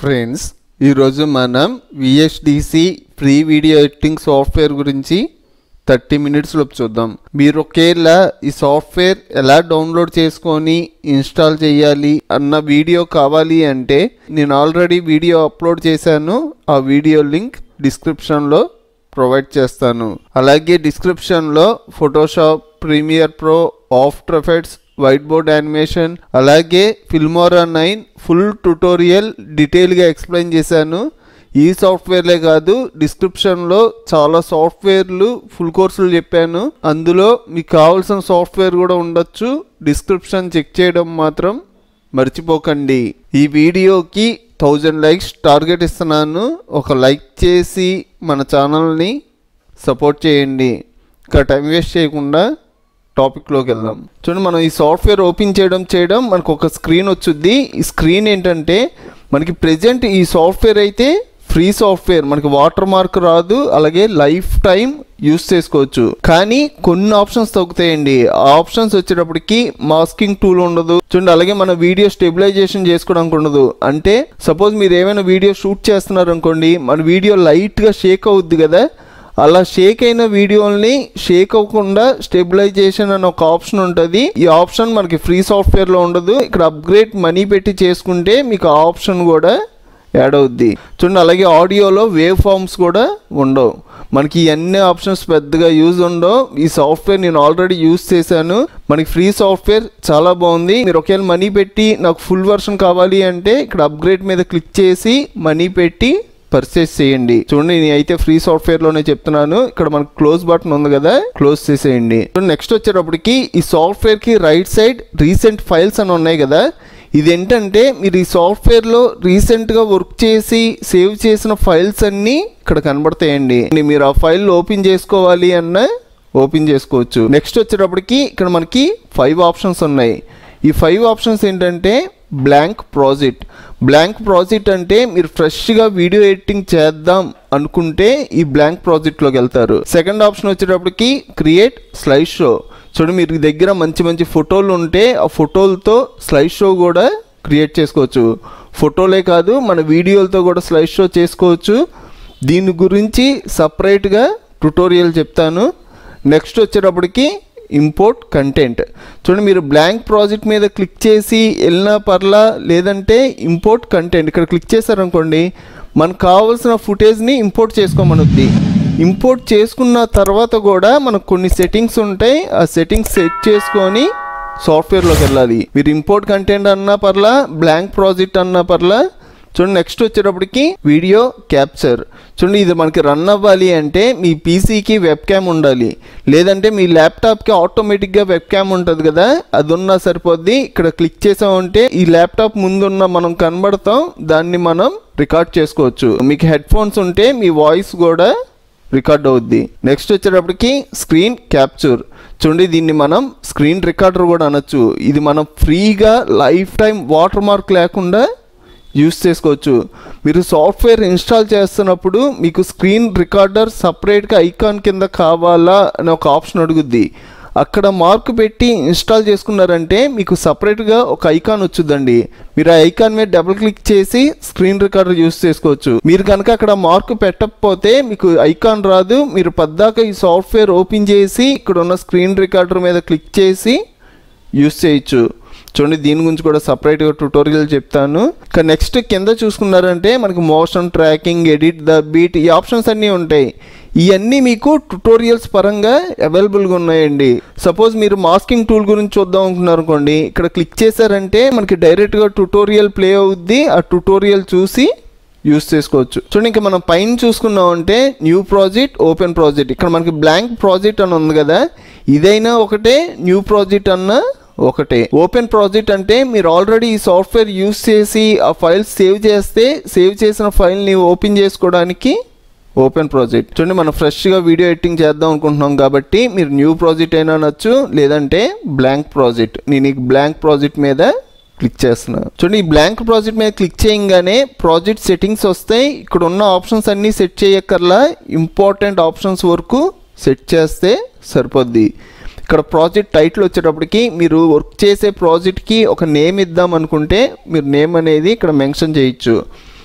friends ఈరోజు మనం VSDC free video editing software గురించి థర్టీ మినిట్స్లో చూద్దాం మీరు ఒకేలా ఈ సాఫ్ట్వేర్ ఎలా డౌన్లోడ్ చేసుకొని ఇన్స్టాల్ చేయాలి అన్న వీడియో కావాలి అంటే నేను ఆల్రెడీ వీడియో అప్లోడ్ చేశాను ఆ వీడియో లింక్ డిస్క్రిప్షన్లో ప్రొవైడ్ చేస్తాను అలాగే డిస్క్రిప్షన్లో Photoshop Premiere Pro After Effects whiteboard animation అలాగే ఫిల్మోరా నైన్ ఫుల్ ట్యుటోరియల్ డీటెయిల్గా ఎక్స్ప్లెయిన్ చేశాను ఈ సాఫ్ట్వేర్లే కాదు డిస్క్రిప్షన్లో చాలా సాఫ్ట్వేర్లు ఫుల్ కోర్సులు చెప్పాను అందులో మీకు కావాల్సిన సాఫ్ట్వేర్ కూడా ఉండొచ్చు డిస్క్రిప్షన్ చెక్ చేయడం మాత్రం మర్చిపోకండి ఈ వీడియోకి థౌజండ్ లైక్స్ టార్గెట్ ఇస్తున్నాను ఒక లైక్ చేసి మన ఛానల్ని సపోర్ట్ చేయండి ఇంకా టైం వేస్ట్ చేయకుండా టాపిక్లోకి వెళ్దాం చూడండి మనం ఈ సాఫ్ట్వేర్ ఓపెన్ చేయడం చేయడం మనకు ఒక స్క్రీన్ వచ్చుద్ది ఈ స్క్రీన్ ఏంటంటే మనకి ప్రెజెంట్ ఈ సాఫ్ట్వేర్ అయితే ఫ్రీ సాఫ్ట్వేర్ మనకి వాటర్ మార్క్ రాదు అలాగే లైఫ్ టైం యూస్ చేసుకోవచ్చు కానీ కొన్ని ఆప్షన్స్ తగ్గుతాయండి ఆ ఆప్షన్స్ వచ్చేటప్పటికి మాస్కింగ్ టూల్ ఉండదు చూడండి అలాగే మన వీడియో స్టెబిలైజేషన్ చేసుకోవడానికి ఉండదు అంటే సపోజ్ మీరు ఏమైనా వీడియో షూట్ చేస్తున్నారు అనుకోండి మన వీడియో లైట్గా షేక్ అవుద్ది కదా అలా షేక్ అయిన వీడియోల్ని షేక్ అవ్వకుండా స్టెబిలైజేషన్ అని ఒక ఆప్షన్ ఉంటుంది ఈ ఆప్షన్ మనకి ఫ్రీ సాఫ్ట్వేర్లో ఉండదు ఇక్కడ అప్గ్రేడ్ మనీ పెట్టి చేసుకుంటే మీకు ఆ ఆప్షన్ కూడా యాడ్ అవుద్ది చూడండి అలాగే ఆడియోలో వేవ్ ఫార్మ్స్ కూడా ఉండవు మనకి ఈ అన్ని ఆప్షన్స్ పెద్దగా యూజ్ ఉండవు ఈ సాఫ్ట్వేర్ నేను ఆల్రెడీ యూజ్ చేశాను మనకి ఫ్రీ సాఫ్ట్వేర్ చాలా బాగుంది మీరు ఒకవేళ మనీ పెట్టి నాకు ఫుల్ వర్షన్ కావాలి అంటే ఇక్కడ అప్గ్రేడ్ మీద క్లిక్ చేసి మనీ పెట్టి పర్చేస్ చేయండి చూడండి నేను అయితే ఫ్రీ సాఫ్ట్వేర్ లోనే చెప్తున్నాను ఇక్కడ మనకు క్లోజ్ బటన్ ఉంది కదా క్లోజ్ చేసేయండి నెక్స్ట్ వచ్చేటప్పటికి ఈ సాఫ్ట్వేర్ కి రైట్ సైడ్ రీసెంట్ ఫైల్స్ అని ఉన్నాయి కదా ఇది ఏంటంటే మీరు ఈ సాఫ్ట్వేర్లో రీసెంట్గా వర్క్ చేసి సేవ్ చేసిన ఫైల్స్ అన్నీ ఇక్కడ కనబడతాయండి మీరు ఆ ఫైల్ ఓపెన్ చేసుకోవాలి అన్న ఓపెన్ చేసుకోవచ్చు నెక్స్ట్ వచ్చేటప్పటికి ఇక్కడ మనకి ఫైవ్ ఆప్షన్స్ ఉన్నాయి ఈ ఫైవ్ ఆప్షన్స్ ఏంటంటే బ్లాంక్ ప్రాజెక్ట్ బ్లాంక్ ప్రాజెక్ట్ అంటే మీరు ఫ్రెష్గా వీడియో ఎడిటింగ్ చేద్దాం అనుకుంటే ఈ బ్లాంక్ ప్రాజెక్ట్లోకి వెళ్తారు సెకండ్ ఆప్షన్ వచ్చేటప్పటికి క్రియేట్ స్లైడ్ షో చూడండి మీరు దగ్గర మంచి మంచి ఫోటోలు ఉంటే ఆ ఫోటోలతో స్లైడ్ షో కూడా క్రియేట్ చేసుకోవచ్చు ఫోటోలే కాదు మన వీడియోలతో కూడా స్లైడ్ షో చేసుకోవచ్చు దీని గురించి సపరేట్గా ట్యుటోరియల్ చెప్తాను నెక్స్ట్ వచ్చేటప్పటికి ఇంపోర్ట్ కంటెంట్ చూడండి మీరు బ్లాంక్ ప్రాజెక్ట్ మీద క్లిక్ చేసి వెళ్ళినా పర్లా లేదంటే ఇంపోర్ట్ కంటెంట్ ఇక్కడ క్లిక్ చేశారనుకోండి మనకు కావాల్సిన ఫుటేజ్ని ఇంపోర్ట్ చేసుకోమనుద్ది ఇంపోర్ట్ చేసుకున్న తర్వాత కూడా మనకు కొన్ని సెట్టింగ్స్ ఉంటాయి ఆ సెట్టింగ్స్ సెట్ చేసుకొని సాఫ్ట్వేర్లోకి వెళ్ళాలి మీరు ఇంపోర్ట్ కంటెంట్ అన్నా పర్లా బ్లాంక్ ప్రాజెక్ట్ అన్నా పర్లా చూడండి నెక్స్ట్ వచ్చేటప్పటికి వీడియో క్యాప్చర్ చూడండి ఇది మనకి రన్ అవ్వాలి అంటే మీ పీసీకి వెబ్ క్యామ్ ఉండాలి లేదంటే మీ ల్యాప్టాప్కి ఆటోమేటిక్గా వెబ్ క్యామ్ ఉంటుంది కదా అది ఉన్నా సరిపోద్ది ఇక్కడ క్లిక్ చేసామంటే ఈ ల్యాప్టాప్ ముందున్న మనం కనబడతాం దాన్ని మనం రికార్డ్ చేసుకోవచ్చు మీకు హెడ్ ఫోన్స్ ఉంటే మీ వాయిస్ కూడా రికార్డ్ అవుద్ది నెక్స్ట్ వచ్చేటప్పటికి స్క్రీన్ క్యాప్చర్ చూడండి దీన్ని మనం స్క్రీన్ రికార్డర్ కూడా అనొచ్చు ఇది మనం ఫ్రీగా లైఫ్ టైం వాటర్ మార్క్ లేకుండా యూస్ చేసుకోవచ్చు మీరు సాఫ్ట్వేర్ ఇన్స్టాల్ చేస్తున్నప్పుడు మీకు స్క్రీన్ రికార్డర్ సపరేట్గా ఐకాన్ కింద కావాలా అని ఒక ఆప్షన్ అడుగుద్ది అక్కడ మార్క్ పెట్టి ఇన్స్టాల్ చేసుకున్నారంటే మీకు సపరేట్గా ఒక ఐకాన్ వచ్చుద్దండి మీరు ఆ ఐకాన్ మీద డబుల్ క్లిక్ చేసి స్క్రీన్ రికార్డర్ యూస్ చేసుకోవచ్చు మీరు కనుక అక్కడ మార్క్ పెట్టకపోతే మీకు ఐకాన్ రాదు మీరు పద్దాక ఈ సాఫ్ట్వేర్ ఓపెన్ చేసి ఇక్కడ ఉన్న స్క్రీన్ రికార్డర్ మీద క్లిక్ చేసి యూస్ చేయొచ్చు చూడండి దీని గురించి కూడా సపరేట్గా ట్యూటోరియల్ చెప్తాను ఇక నెక్స్ట్ కింద చూసుకున్నారంటే మనకి motion tracking edit the beat ఈ ఆప్షన్స్ అన్నీ ఉంటాయి ఇవన్నీ మీకు ట్యుటోరియల్స్ పరంగా అవైలబుల్గా ఉన్నాయండి సపోజ్ మీరు మాస్కింగ్ టూల్ గురించి చూద్దాం అనుకున్నారు అనుకోండి ఇక్కడ క్లిక్ చేశారంటే మనకి డైరెక్ట్గా ట్యుటోరియల్ ప్లే అవుద్ది ఆ ట్యుటోరియల్ చూసి యూస్ చేసుకోవచ్చు చూడండి ఇంకా మనం పైన చూసుకున్నాం అంటే న్యూ ప్రాజెక్ట్ ఓపెన్ ప్రాజెక్ట్ ఇక్కడ మనకి బ్లాంక్ ప్రాజెక్ట్ అని ఉంది కదా ఇదైనా ఒకటే న్యూ ప్రాజెక్ట్ అన్న ఒకటే ఓపెన్ ప్రాజెక్ట్ అంటే మీరు ఆల్రెడీ ఈ సాఫ్ట్వేర్ యూస్ చేసి ఆ ఫైల్స్ సేవ్ చేస్తే సేవ్ చేసిన ఫైల్ని ఓపెన్ చేసుకోవడానికి ఓపెన్ ప్రాజెక్ట్ చూడండి మనం ఫ్రెష్గా వీడియో ఎడిటింగ్ చేద్దాం అనుకుంటున్నాం కాబట్టి మీరు న్యూ ప్రాజెక్ట్ అయినా అనొచ్చు లేదంటే బ్లాంక్ ప్రాజెక్ట్ నేను ఈ బ్లాంక్ ప్రాజెక్ట్ మీద క్లిక్ చేస్తున్నా చూడండి ఈ బ్లాంక్ ప్రాజెక్ట్ మీద క్లిక్ చేయగానే ప్రాజెక్ట్ సెట్టింగ్స్ వస్తాయి ఇక్కడ ఉన్న ఆప్షన్స్ అన్నీ సెట్ చేయక్కర్లా ఇంపార్టెంట్ ఆప్షన్స్ వరకు సెట్ చేస్తే సరిపోద్ది ఇక్కడ ప్రాజెక్ట్ టైటిల్ వచ్చేటప్పటికి మీరు వర్క్ చేసే ప్రాజెక్ట్కి ఒక నేమ్ ఇద్దాం అనుకుంటే మీరు నేమ్ అనేది ఇక్కడ మెన్షన్ చేయొచ్చు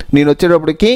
నేను వచ్చేటప్పటికి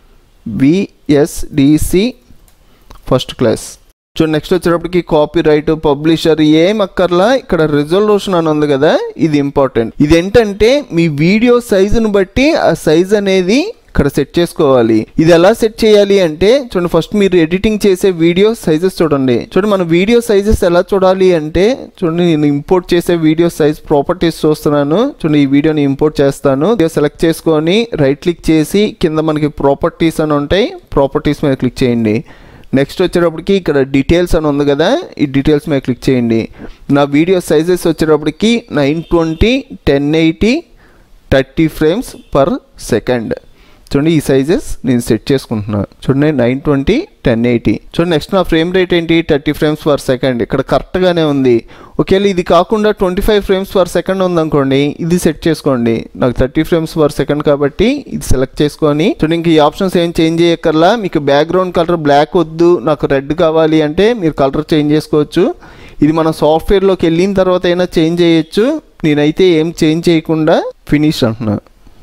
విఎస్డిసి ఫస్ట్ క్లాస్ చూడండి నెక్స్ట్ వచ్చేటప్పటికి కాపీ రైట్ పబ్లిషర్ ఏం అక్కర్లా ఇక్కడ రిజల్యూషన్ అని ఉంది కదా ఇది ఇంపార్టెంట్ ఇది ఏంటంటే మీ వీడియో సైజును బట్టి ఆ సైజ్ అనేది ఇక్కడ సెట్ చేసుకోవాలి ఇది ఎలా సెట్ చేయాలి అంటే చూడండి ఫస్ట్ మీరు ఎడిటింగ్ చేసే వీడియో సైజెస్ చూడండి చూడండి మన వీడియో సైజెస్ ఎలా చూడాలి అంటే చూడండి నేను ఇంపోర్ట్ చేసే వీడియో సైజ్ ప్రాపర్టీస్ చూస్తున్నాను చూడండి ఈ వీడియోని ఇంపోర్ట్ చేస్తాను వీడియో సెలెక్ట్ చేసుకొని రైట్ క్లిక్ చేసి కింద మనకి ప్రాపర్టీస్ అని ఉంటాయి ప్రాపర్టీస్ మీద క్లిక్ చేయండి నెక్స్ట్ వచ్చేటప్పటికి ఇక్కడ డీటెయిల్స్ అని ఉంది కదా ఈ డీటెయిల్స్ మీద క్లిక్ చేయండి నా వీడియో సైజెస్ వచ్చేటప్పటికి nine twenty ten eighty thirty frames per second చూడండి ఈ సైజెస్ నేను సెట్ చేసుకుంటున్నాను చూడండి నైన్ ట్వంటీ టెన్ ఎయిటీ చూడండి నెక్స్ట్ నా ఫ్రేమ్ రేట్ ఏంటి థర్టీ ఫ్రేమ్స్ పర్ సెకండ్ ఇక్కడ కరెక్ట్గానే ఉంది ఒకవేళ ఇది కాకుండా twenty five frames per second ఉందనుకోండి ఇది సెట్ చేసుకోండి నాకు థర్టీ ఫ్రేమ్స్ పర్ సెకండ్ కాబట్టి ఇది సెలెక్ట్ చేసుకొని చూడండి ఇంక ఈ ఆప్షన్స్ ఏం చేంజ్ చేయక్కర్లా మీకు బ్యాక్గ్రౌండ్ కలర్ బ్లాక్ వద్దు నాకు రెడ్ కావాలి అంటే మీరు కలర్ చేంజ్ చేసుకోవచ్చు ఇది మన సాఫ్ట్వేర్లోకి వెళ్ళిన తర్వాత అయినా చేంజ్ చేయొచ్చు నేనైతే ఏం చేంజ్ చేయకుండా ఫినిష్ అంటున్నా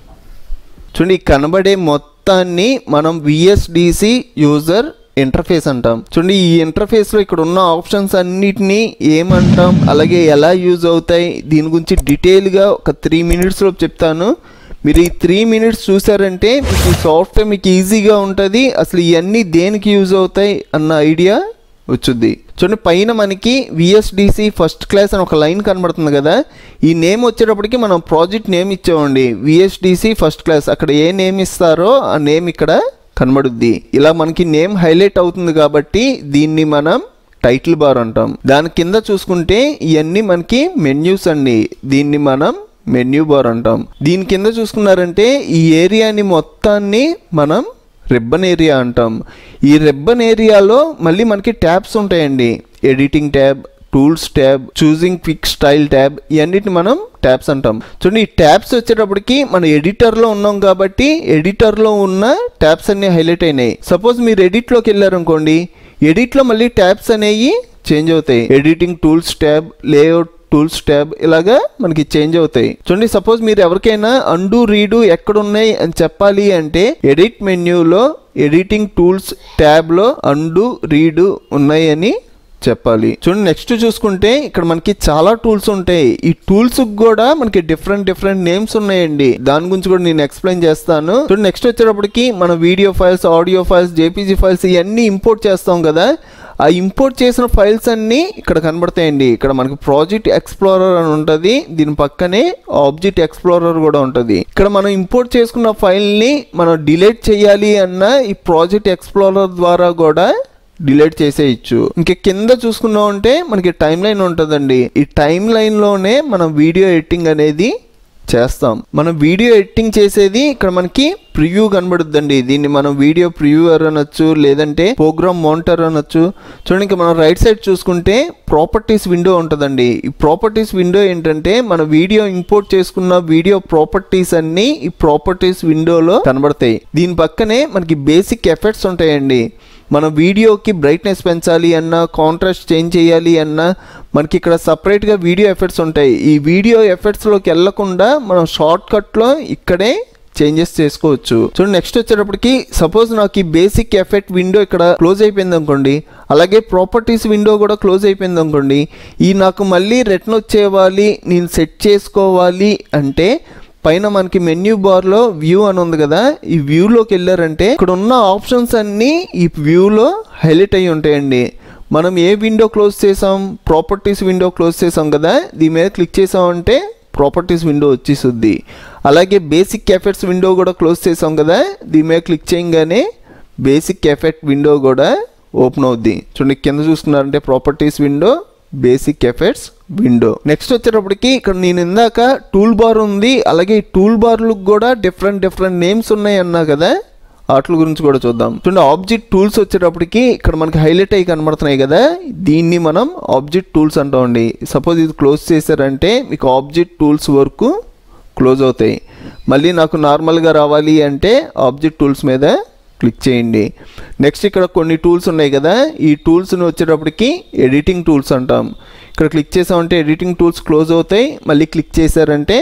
చూడండి ఈ కనబడే మొత్తాన్ని మనం విఎస్డిసి యూజర్ ఇంటర్ఫేస్ అంటాం చూడండి ఈ ఇంటర్ఫేస్లో ఇక్కడ ఉన్న ఆప్షన్స్ అన్నిటినీ ఏమంటాం అలాగే ఎలా యూజ్ అవుతాయి దీని గురించి డీటెయిల్గా ఒక త్రీ మినిట్స్లో చెప్తాను మీరు ఈ త్రీ మినిట్స్ చూసారంటే మీకు ఈ సాఫ్ట్వేర్ మీకు ఈజీగా ఉంటుంది అసలు ఇవన్నీ దేనికి యూజ్ అవుతాయి అన్న ఐడియా వచ్చుద్ది చూడండి పైన మనకి విఎస్డిసి ఫస్ట్ క్లాస్ అని ఒక లైన్ కనబడుతుంది కదా ఈ నేమ్ వచ్చేటప్పటికి మనం ప్రాజెక్ట్ నేమ్ ఇచ్చామండి విఎస్డిసి ఫస్ట్ క్లాస్ అక్కడ ఏ నేమ్ ఇస్తారో ఆ నేమ్ ఇక్కడ కనబడుద్ది ఇలా మనకి నేమ్ హైలైట్ అవుతుంది కాబట్టి దీన్ని మనం టైటిల్ బార్ అంటాం దాని కింద చూసుకుంటే ఇవన్నీ మనకి మెన్యూస్ అండి దీన్ని మనం మెన్యూ బార్ అంటాం దీని కింద చూసుకున్నారంటే ఈ ఏరియాని మొత్తాన్ని మనం రిబ్బన్ ఏరియా అంటాం ఈ రిబ్బన్ ఏరియాలో మళ్ళీ మనకి ట్యాబ్స్ ఉంటాయండి ఎడిటింగ్ ట్యాబ్ టూల్స్ ట్యాబ్ చూసింగ్ క్విక్ స్టైల్ ట్యాబ్ ఇవన్నిటిని మనం ట్యాబ్స్ అంటాం చూడండి ఈ ట్యాబ్స్ వచ్చేటప్పటికి మన ఎడిటర్లో ఉన్నాం కాబట్టి ఎడిటర్లో ఉన్న ట్యాబ్స్ అన్ని హైలైట్ అయినాయి సపోజ్ మీరు ఎడిట్లోకి వెళ్ళారనుకోండి ఎడిట్లో మళ్ళీ ట్యాబ్స్ అనేవి చేంజ్ అవుతాయి editing tools tab layout tools tab ఇలాగా మనకి చేంజ్ అవుతాయి చూడండి సపోజ్ మీరు ఎవరికైనా అండు రీడు ఎక్కడ ఉన్నాయి అని చెప్పాలి అంటే ఎడిట్ మెన్యూలో ఎడిటింగ్ టూల్స్ ట్యాబ్లో అండు రీడు ఉన్నాయి అని చెప్పాలి చూడండి నెక్స్ట్ చూసుకుంటే ఇక్కడ మనకి చాలా టూల్స్ ఉంటాయి ఈ టూల్స్ కూడా మనకి డిఫరెంట్ డిఫరెంట్ నేమ్స్ ఉన్నాయండి దాని గురించి కూడా నేను ఎక్స్ప్లెయిన్ చేస్తాను చూడండి నెక్స్ట్ వచ్చేటప్పటికి మన video files audio files JPG files ఇవన్నీ ఇంపోర్ట్ చేస్తాం కదా ఆ ఇంపోర్ట్ చేసిన ఫైల్స్ అన్నీ ఇక్కడ కనబడతాయండి ఇక్కడ మనకి ప్రాజెక్ట్ ఎక్స్ప్లోరర్ అని ఉంటుంది దీని పక్కనే ఆబ్జెక్ట్ ఎక్స్ప్లోరర్ కూడా ఉంటుంది ఇక్కడ మనం ఇంపోర్ట్ చేసుకున్న ఫైల్ని మనం డిలీట్ చేయాలి అన్న ఈ ప్రాజెక్ట్ ఎక్స్ప్లోరర్ ద్వారా కూడా డిలీట్ చేసేయచ్చు ఇంకా కింద చూసుకున్నాం అంటే మనకి టైం లైన్ ఉంటుందండి ఈ టైం లైన్లోనే మనం వీడియో ఎడిటింగ్ అనేది చేస్తాం మనం వీడియో ఎడిటింగ్ చేసేది ఇక్కడ మనకి ప్రివ్యూ కనబడుద్దండి దీన్ని మనం వీడియో ప్రివ్యూవర్ అనొచ్చు లేదంటే ప్రోగ్రామ్ మానిటర్ అనొచ్చు చూడండి ఇంకా మనం రైట్ సైడ్ చూసుకుంటే ప్రాపర్టీస్ విండో ఉంటుందండి ఈ ప్రాపర్టీస్ విండో ఏంటంటే మన వీడియో ఇంపోర్ట్ చేసుకున్న వీడియో ప్రాపర్టీస్ అన్ని ఈ ప్రాపర్టీస్ విండోలో కనబడతాయి దీని పక్కనే మనకి బేసిక్ ఎఫెక్ట్స్ ఉంటాయండి మన వీడియోకి బ్రైట్నెస్ పెంచాలి అన్నా కాంట్రాస్ట్ చేంజ్ చేయాలి అన్నా మనకి ఇక్కడ సపరేట్గా వీడియో ఎఫెక్ట్స్ ఉంటాయి ఈ వీడియో ఎఫెక్ట్స్లోకి వెళ్ళకుండా మనం షార్ట్ కట్లో ఇక్కడే చేంజెస్ చేసుకోవచ్చు చూడండి నెక్స్ట్ వచ్చేటప్పటికి సపోజ్ నాకు ఈ బేసిక్ ఎఫెక్ట్ విండో ఇక్కడ క్లోజ్ అయిపోయింది అనుకోండి అలాగే ప్రాపర్టీస్ విండో కూడా క్లోజ్ అయిపోయింది అనుకోండి ఈ నాకు మళ్ళీ రిటర్న్ వచ్చేవాలి నేను సెట్ చేసుకోవాలి అంటే పైన మనకి మెన్యూ బార్లో వ్యూ అని ఉంది కదా ఈ వ్యూలోకి వెళ్ళారంటే ఇక్కడ ఉన్న ఆప్షన్స్ అన్నీ ఈ వ్యూలో హైలైట్ అయి ఉంటాయండి మనం ఏ విండో క్లోజ్ చేసాం ప్రాపర్టీస్ విండో క్లోజ్ చేసాం కదా దీని మీద క్లిక్ చేసామంటే ప్రాపర్టీస్ విండో వచ్చేస్తుంది అలాగే బేసిక్ ఎఫెక్ట్స్ విండో కూడా క్లోజ్ చేసాం కదా దీని మీద క్లిక్ చేయగానే బేసిక్ ఎఫెక్ట్ విండో కూడా ఓపెన్ అవుద్ది చూడండి కింద చూస్తున్నారంటే properties window basic effects window next వచ్చేటప్పటికి ఇక్కడ నేను ఇందాక టూల్ బార్ ఉంది అలాగే ఈ టూల్ బార్లకు కూడా డిఫరెంట్ డిఫరెంట్ నేమ్స్ ఉన్నాయి అన్నా కదా వాటి గురించి కూడా చూద్దాం చూడండి ఆబ్జెక్ట్ టూల్స్ వచ్చేటప్పటికి ఇక్కడ మనకి హైలైట్ అయ్యి కనబడుతున్నాయి కదా దీన్ని మనం ఆబ్జెక్ట్ టూల్స్ అంటామండి సపోజ్ ఇది క్లోజ్ చేశారంటే మీకు ఆబ్జెక్ట్ టూల్స్ వరకు క్లోజ్ అవుతాయి మళ్ళీ నాకు నార్మల్గా రావాలి అంటే ఆబ్జెక్ట్ టూల్స్ మీద క్లిక్ చేయండి నెక్స్ట్ ఇక్కడ కొన్ని టూల్స్ ఉన్నాయి కదా ఈ టూల్స్ని వచ్చేటప్పటికి ఎడిటింగ్ టూల్స్ అంటాం ఇక్కడ క్లిక్ చేసామంటే ఎడిటింగ్ టూల్స్ క్లోజ్ అవుతాయి మళ్ళీ క్లిక్ చేశారంటే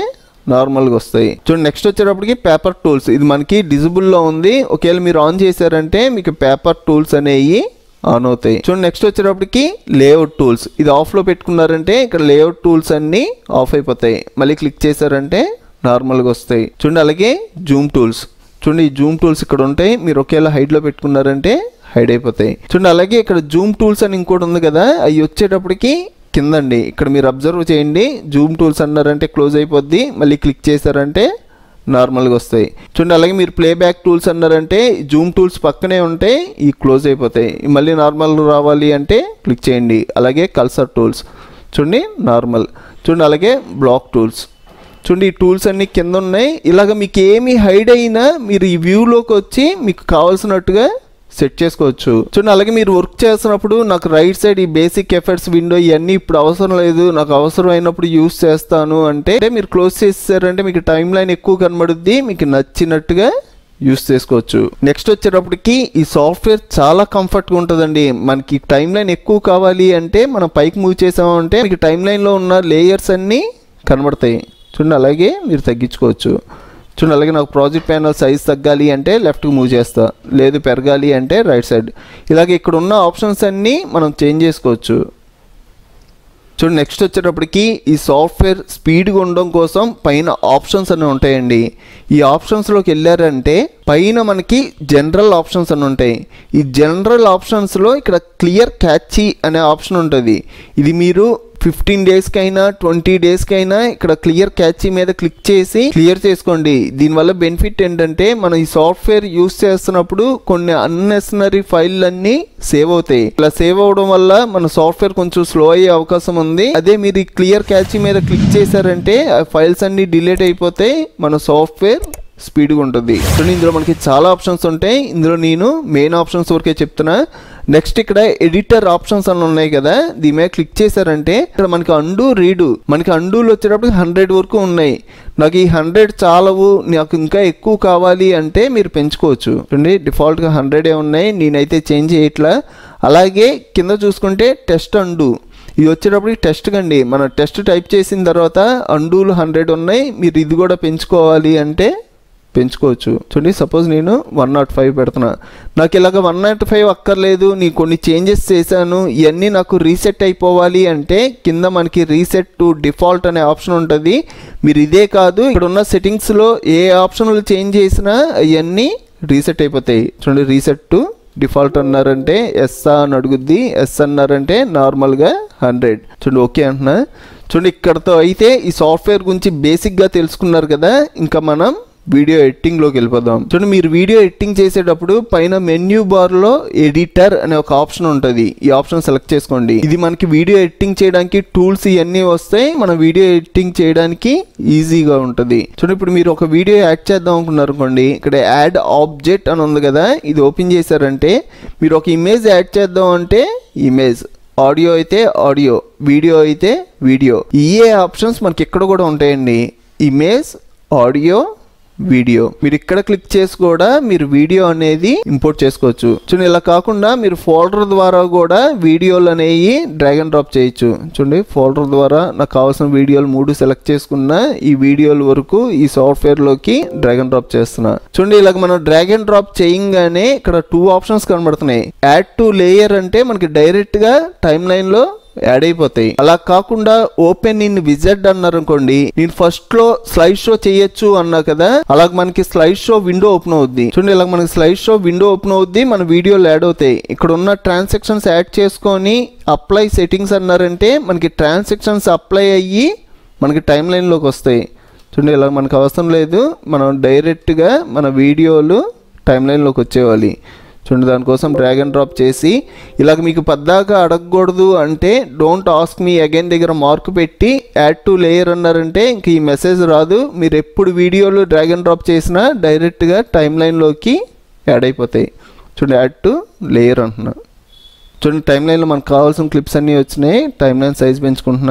నార్మల్గా వస్తాయి చూడండి నెక్స్ట్ వచ్చేటప్పటికి పేపర్ టూల్స్ ఇది మనకి డిజిబుల్లో ఉంది ఒకవేళ మీరు ఆన్ చేశారంటే మీకు పేపర్ టూల్స్ అనేవి ఆన్ అవుతాయి చూడండి నెక్స్ట్ వచ్చేటప్పటికి లేఅవుట్ టూల్స్ ఇది ఆఫ్లో పెట్టుకున్నారంటే ఇక్కడ లేఅవుట్ టూల్స్ అన్నీ ఆఫ్ అయిపోతాయి మళ్ళీ క్లిక్ చేశారంటే నార్మల్గా వస్తాయి చూడండి అలాగే జూమ్ టూల్స్ చూడండి ఈ జూమ్ టూల్స్ ఇక్కడ ఉంటాయి మీరు ఒకేలా హైట్లో పెట్టుకున్నారంటే హైడ్ అయిపోతాయి చూడండి అలాగే ఇక్కడ జూమ్ టూల్స్ అని ఇంకోటి ఉంది కదా అవి వచ్చేటప్పటికి కిందండి ఇక్కడ మీరు అబ్జర్వ్ చేయండి జూమ్ టూల్స్ అన్నారంటే క్లోజ్ అయిపోద్ది మళ్ళీ క్లిక్ చేశారంటే నార్మల్గా వస్తాయి చూడండి అలాగే మీరు ప్లే బ్యాక్ టూల్స్ అన్నారంటే జూమ్ టూల్స్ పక్కనే ఉంటాయి ఈ క్లోజ్ అయిపోతాయి మళ్ళీ నార్మల్ రావాలి అంటే క్లిక్ చేయండి అలాగే కల్సర్ టూల్స్ చూడండి నార్మల్ చూడండి అలాగే బ్లాక్ టూల్స్ చూడండి ఈ టూల్స్ అన్ని కింద ఉన్నాయి ఇలాగ మీకు ఏమి హైడ్ అయినా మీరు ఈ వ్యూలోకి వచ్చి మీకు కావాల్సినట్టుగా సెట్ చేసుకోవచ్చు చూడండి అలాగే మీరు వర్క్ చేస్తున్నప్పుడు నాకు రైట్ సైడ్ ఈ బేసిక్ ఎఫెక్ట్స్ విండో ఇవన్నీ ఇప్పుడు అవసరం లేదు నాకు అవసరం అయినప్పుడు యూస్ చేస్తాను అంటే మీరు క్లోజ్ చేసారంటే మీకు టైం లైన్ ఎక్కువ కనబడుద్ది మీకు నచ్చినట్టుగా యూస్ చేసుకోవచ్చు నెక్స్ట్ వచ్చేటప్పటికి ఈ సాఫ్ట్వేర్ చాలా కంఫర్ట్గా ఉంటుందండి మనకి టైం లైన్ ఎక్కువ కావాలి అంటే మనం పైకి మూవ్ చేసామంటే మీకు టైం లైన్లో ఉన్న లేయర్స్ అన్నీ కనబడతాయి చూడండి అలాగే మీరు తగ్గించుకోవచ్చు చూడండి అలాగే నాకు ప్రాజెక్ట్ ప్యానల్ సైజ్ తగ్గాలి అంటే లెఫ్ట్కి మూవ్ చేస్తా లేదు పెరగాలి అంటే రైట్ సైడ్ ఇలాగే ఇక్కడ ఉన్న ఆప్షన్స్ అన్నీ మనం చేంజ్ చేసుకోవచ్చు చూడండి నెక్స్ట్ వచ్చేటప్పటికి ఈ సాఫ్ట్వేర్ స్పీడ్గా ఉండడం కోసం పైన ఆప్షన్స్ అని ఉంటాయండి ఈ ఆప్షన్స్లోకి వెళ్ళారంటే పైన మనకి జనరల్ ఆప్షన్స్ అని ఉంటాయి ఈ జనరల్ ఆప్షన్స్లో ఇక్కడ క్లియర్ క్యాచీ అనే ఆప్షన్ ఉంటుంది ఇది మీరు ఫిఫ్టీన్ డేస్కైనా ట్వంటీ డేస్కైనా ఇక్కడ క్లియర్ క్యాచీ మీద క్లిక్ చేసి క్లియర్ చేసుకోండి దీనివల్ల బెనిఫిట్ ఏంటంటే మనం ఈ సాఫ్ట్వేర్ యూస్ చేస్తున్నప్పుడు కొన్ని అన్నెసరీ ఫైల్ అన్ని సేవ్ అవుతాయి ఇలా సేవ్ అవడం వల్ల మన సాఫ్ట్వేర్ కొంచెం స్లో అయ్యే అవకాశం ఉంది అదే మీరు ఈ క్లియర్ క్యాచీ మీద క్లిక్ చేశారంటే ఆ ఫైల్స్ అన్ని డిలీట్ అయిపోతాయి మన సాఫ్ట్వేర్ స్పీడ్గా ఉంటుంది చూడండి ఇందులో మనకి చాలా ఆప్షన్స్ ఉంటాయి ఇందులో నేను మెయిన్ ఆప్షన్స్ వరకే చెప్తున్నా నెక్స్ట్ ఇక్కడ ఎడిటర్ ఆప్షన్స్ అని ఉన్నాయి కదా దీని మీద క్లిక్ చేశారంటే ఇక్కడ మనకి అండు రీడు మనకి అండూలు వచ్చేటప్పుడు హండ్రెడ్ వరకు ఉన్నాయి నాకు ఈ హండ్రెడ్ చాలవు నాకు ఇంకా ఎక్కువ కావాలి అంటే మీరు పెంచుకోవచ్చు చూడండి డిఫాల్ట్గా హండ్రెడే ఉన్నాయి నేనైతే చేంజ్ చేయట్లా అలాగే కింద చూసుకుంటే టెస్ట్ అండు ఇది వచ్చేటప్పటికి టెస్ట్ కండి మనం టెస్ట్ టైప్ చేసిన తర్వాత అండూలు హండ్రెడ్ ఉన్నాయి మీరు ఇది కూడా పెంచుకోవాలి అంటే పెంచుకోవచ్చు చూడండి సపోజ్ నేను వన్ నాట్ ఫైవ్ పెడుతున్నా నాకు ఇలాగ వన్ నాట్ ఫైవ్ అక్కర్లేదు నీ కొన్ని చేంజెస్ చేశాను ఇవన్నీ నాకు రీసెట్ అయిపోవాలి అంటే కింద మనకి రీసెట్ టు డిఫాల్ట్ అనే ఆప్షన్ ఉంటుంది మీరు ఇదే కాదు ఇక్కడ ఉన్న సెట్టింగ్స్లో ఏ ఆప్షన్లు చేంజ్ చేసినా అవన్నీ రీసెట్ అయిపోతాయి చూడండి రీసెట్ టు డిఫాల్ట్ అన్నారంటే ఎస్ అని అడుగుద్ది ఎస్ అన్నారంటే నార్మల్గా హండ్రెడ్ చూడండి ఓకే అంటున్నా చూడండి ఇక్కడతో అయితే ఈ సాఫ్ట్వేర్ గురించి బేసిక్గా తెలుసుకున్నారు కదా ఇంకా మనం వీడియో ఎడిటింగ్లోకి వెళ్ళిపోదాం చూడండి మీరు వీడియో ఎడిటింగ్ చేసేటప్పుడు పైన మెన్యూ బార్లో ఎడిటర్ అనే ఒక ఆప్షన్ ఉంటుంది ఈ ఆప్షన్ సెలెక్ట్ చేసుకోండి ఇది మనకి వీడియో ఎడిటింగ్ చేయడానికి టూల్స్ ఇవన్నీ వస్తాయి మన వీడియో ఎడిటింగ్ చేయడానికి ఈజీగా ఉంటుంది చూడండి ఇప్పుడు మీరు ఒక వీడియో యాడ్ చేద్దాం అనుకున్నారు అనుకోండి ఇక్కడ యాడ్ ఆబ్జెక్ట్ అని ఉంది కదా ఇది ఓపెన్ చేశారంటే మీరు ఒక ఇమేజ్ యాడ్ చేద్దాం అంటే ఇమేజ్ ఆడియో అయితే ఆడియో వీడియో అయితే వీడియో ఈ ఆప్షన్స్ మనకి ఇక్కడ కూడా ఉంటాయండి ఇమేజ్ ఆడియో వీడియో మీరు ఇక్కడ క్లిక్ చేసి కూడా మీరు వీడియో అనేది ఇంపోర్ట్ చేసుకోవచ్చు చూడండి ఇలా కాకుండా మీరు ఫోల్డర్ ద్వారా కూడా వీడియోలు అనేవి డ్రాగ్ అండ్ డ్రాప్ చేయొచ్చు చూడండి ఫోల్డర్ ద్వారా నాకు కావాల్సిన వీడియోలు మూడు సెలెక్ట్ చేసుకున్న ఈ వీడియోల వరకు ఈ సాఫ్ట్వేర్ లోకి డ్రాగ్ అండ్ డ్రాప్ చేస్తున్నా చూడండి ఇలాగ మనం డ్రాగ్ అండ్ డ్రాప్ చేయగానే ఇక్కడ టూ ఆప్షన్స్ కనబడుతున్నాయి యాడ్ టు లేయర్ అంటే మనకి డైరెక్ట్ గా టైం లైన్ లో యాడ్ అయిపోతాయి అలా కాకుండా ఓపెన్ ఇన్ విజెడ్ అన్నారు అనుకోండి నేను ఫస్ట్ లో స్లైడ్ షో చేయొచ్చు అన్నా కదా అలాగ మనకి స్లైడ్ షో విండో ఓపెన్ అవుద్ది చూడండి ఇలా మనకి స్లైడ్ షో విండో ఓపెన్ అవుద్ది మన వీడియోలు యాడ్ అవుతాయి ఇక్కడ ఉన్న ట్రాన్సాక్షన్స్ యాడ్ చేసుకొని అప్లై సెట్టింగ్స్ అన్నారంటే మనకి ట్రాన్సాక్షన్స్ అప్లై అయ్యి మనకి టైం లైన్లోకి వస్తాయి చూడండి ఇలా మనకు అవసరం లేదు మనం డైరెక్ట్గా మన వీడియోలు టైం లైన్లోకి వచ్చేవాలి చూడండి దానికోసం డ్రాగ్ అండ్ డ్రాప్ చేసి ఇలాగ మీకు పద్దాక అడగకూడదు అంటే డోంట్ ఆస్క్ మీ అగైన్ దగ్గర మార్క్ పెట్టి యాడ్ టు లేయర్ అన్నారంటే ఇంక ఈ మెసేజ్ రాదు మీరు ఎప్పుడు వీడియోలు డ్రాగ్ అండ్ డ్రాప్ చేసినా డైరెక్ట్గా టైం లైన్లోకి యాడ్ అయిపోతాయి చూడండి యాడ్ టు లేయర్ అంటున్నా చూడండి టైం లైన్లో మనకు కావాల్సిన క్లిప్స్ అన్నీ వచ్చినాయి టైం లైన్ సైజ్ పెంచుకుంటున్నా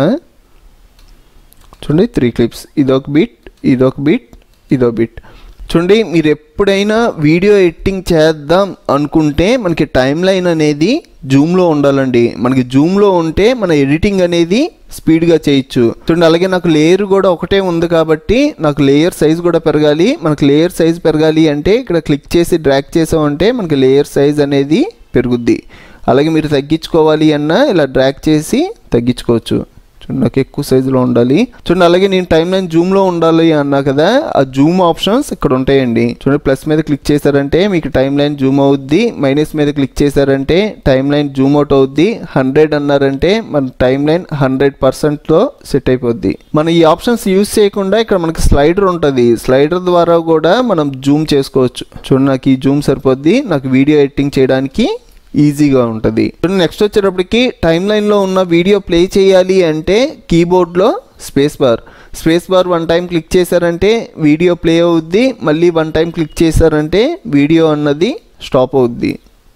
చూడండి త్రీ క్లిప్స్ ఇదొక బిట్ ఇదొక బిట్ ఇదో బిట్ చూడండి మీరు ఎప్పుడైనా వీడియో ఎడిటింగ్ చేద్దాం అనుకుంటే మనకి టైం లైన్ అనేది జూమ్లో ఉండాలండి మనకి జూమ్లో ఉంటే మన ఎడిటింగ్ అనేది స్పీడ్గా చేయొచ్చు చూడండి అలాగే నాకు లేయర్ కూడా ఒకటే ఉంది కాబట్టి నాకు లేయర్ సైజ్ కూడా పెరగాలి మనకు లేయర్ సైజ్ పెరగాలి అంటే ఇక్కడ క్లిక్ చేసి డ్రాగ్ చేసామంటే మనకి లేయర్ సైజ్ అనేది పెరుగుద్ది అలాగే మీరు తగ్గించుకోవాలి అన్నా ఇలా డ్రాగ్ చేసి తగ్గించుకోవచ్చు చూడండి నాకు ఎక్కువ సైజులో ఉండాలి చూడండి అలాగే నేను టైం లైన్ జూమ్లో ఉండాలి అన్నా కదా ఆ జూమ్ ఆప్షన్స్ ఇక్కడ ఉంటాయండి చూడండి ప్లస్ మీద క్లిక్ చేశారంటే మీకు టైం లైన్ జూమ్ అవుద్ది మైనస్ మీద క్లిక్ చేశారంటే టైం లైన్ జూమ్ అవుట్ అవుద్ది హండ్రెడ్ అన్నారంటే మన టైం లైన్ హండ్రెడ్ పర్సెంట్లో సెట్ అయిపోద్ది మనం ఈ ఆప్షన్స్ యూస్ చేయకుండా ఇక్కడ మనకి స్లైడర్ ఉంటుంది స్లైడర్ ద్వారా కూడా మనం జూమ్ చేసుకోవచ్చు చూడండి నాకు ఈ జూమ్ సరిపోద్ది నాకు వీడియో ఎడిటింగ్ చేయడానికి ఈజీగా ఉంటుంది నెక్స్ట్ వచ్చేటప్పటికి టైం లైన్లో ఉన్న వీడియో ప్లే చేయాలి అంటే కీబోర్డ్లో space bar space bar one time click చేశారంటే వీడియో ప్లే అవుద్ది మళ్ళీ వన్ టైం క్లిక్ చేశారంటే వీడియో అన్నది స్టాప్ అవుద్ది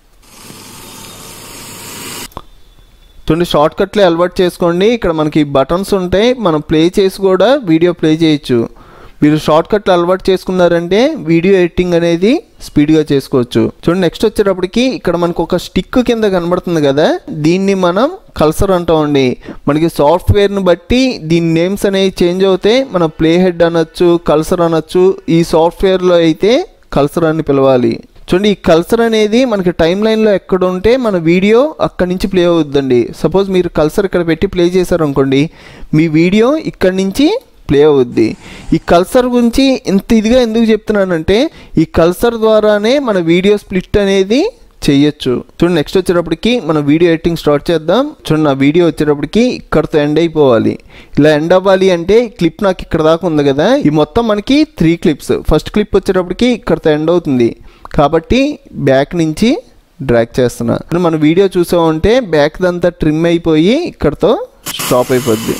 చూడండి షార్ట్ కట్లే అలవాటు చేసుకోండి ఇక్కడ మనకి బటన్స్ ఉంటాయి మనం ప్లే చేసి కూడా వీడియో ప్లే చేయొచ్చు మీరు షార్ట్ కట్లు అలవాటు చేసుకున్నారంటే వీడియో ఎడిటింగ్ అనేది స్పీడ్గా చేసుకోవచ్చు చూడండి నెక్స్ట్ వచ్చేటప్పటికి ఇక్కడ మనకు ఒక స్టిక్ కింద కనబడుతుంది కదా దీన్ని మనం కల్సర్ అంటామండి మనకి సాఫ్ట్వేర్ని బట్టి దీని నేమ్స్ అనేవి చేంజ్ అవుతాయి మనం ప్లే హెడ్ అనొచ్చు కల్సర్ అనొచ్చు ఈ సాఫ్ట్వేర్లో అయితే కల్సర్ అని పిలవాలి చూడండి ఈ కల్సర్ అనేది మనకి టైం లైన్లో ఎక్కడ ఉంటే మన వీడియో అక్కడి నుంచి ప్లే అవుద్దండి సపోజ్ మీరు కల్సర్ ఇక్కడ పెట్టి ప్లే చేశారు అనుకోండి మీ వీడియో ఇక్కడి నుంచి ప్లే అవుద్ది ఈ కల్సర్ గురించి ఇంత ఇదిగా ఎందుకు చెప్తున్నానంటే ఈ కల్సర్ ద్వారానే మన వీడియో స్ప్లిట్ అనేది చెయ్యొచ్చు చూడండి నెక్స్ట్ వచ్చేటప్పటికి మనం వీడియో ఎడిటింగ్ స్టార్ట్ చేద్దాం చూడండి నా వీడియో వచ్చేటప్పటికి ఇక్కడతో ఎండ్ అయిపోవాలి ఇలా ఎండ్ అవ్వాలి అంటే క్లిప్ నాకు ఇక్కడ దాకా ఉంది కదా ఈ మొత్తం మనకి త్రీ క్లిప్స్ ఫస్ట్ క్లిప్ వచ్చేటప్పటికి ఇక్కడతో ఎండ్ అవుతుంది కాబట్టి బ్యాక్ నుంచి డ్రాగ్ చేస్తున్నా మన వీడియో చూసామంటే బ్యాక్ దంతా ట్రిమ్ అయిపోయి ఇక్కడతో స్టాప్ అయిపోద్ది